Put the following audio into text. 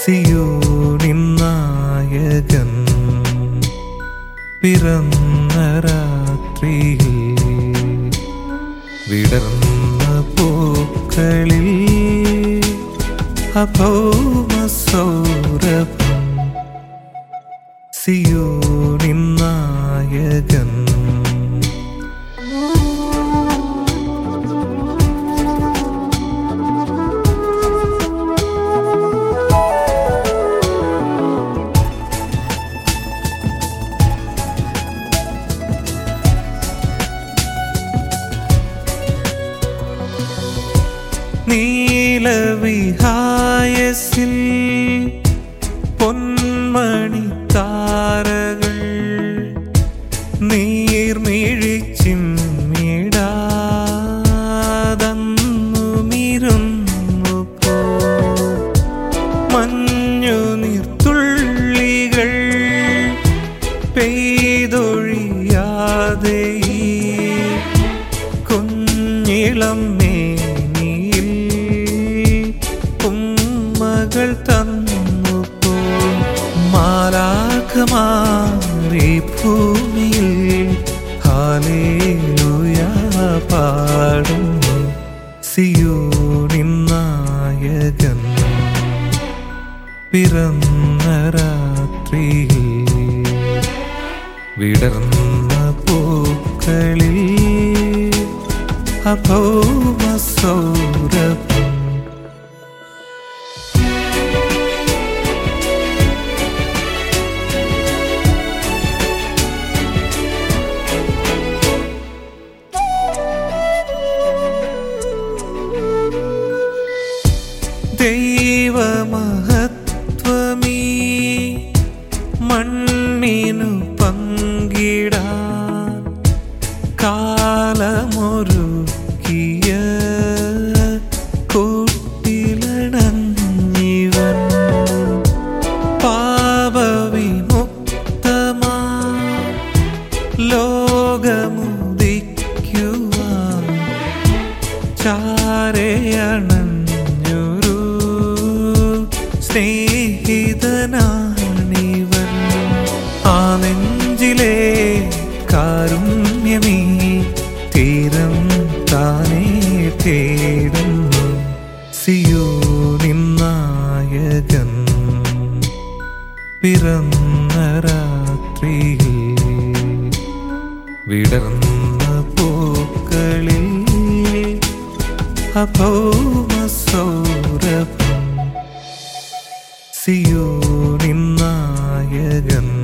സിയോനിൻ നായകൻ പിറന്ന രാത്രിയിൽ വിടർന്ന പൂക്കളിൽ അഭൗമ സൗരഭം സിയോനിൻ നായകൻ നീലവിഹായസിൽ പൊന്മണി താരകൾ നീർമിഴിച്ചിമ്മിടാതന്നുമിരുന്നു പോ മഞ്ഞു നീർത്തുള്ളികൾ പെയ്തൊഴിയാതെ ഈ കുഞ്ഞിളം മേനിയിൽ ഉമ്മകൾ തന്നു പോ മാലാഖമാറി ഭൂമിയിൽ ഹാലേലുയ പാടുന്നു സിയോനിൻ നായകൻ പിറന്ന രാത്രിയിൽ വിടർന്ന പൂക്കളിൽ അഭൗമ സൗരഭം ദൈവമഹത്വമീ മണ്ണിനു പങ്കിടാൻ കാലമൊരുക്കിയ കൂട്ടിലടങ്ങിവൻ പാപവിമുക്തമാ ലോകമുദിക്കുവാൻ ചാരയണഞ്ഞൊരു സ്നേഹിതനാണിവൻ ആ നെഞ്ചിലെ കാരുണ്യമീ തീരം താനേ തേടുന്നു സിയോനിൻ നായകൻ പിറന്ന രാത്രിയിൽ വിടർന്ന പൂക്കളിൽ അഭൗമ സൗരഭം സിയോനിൻ നായകൻ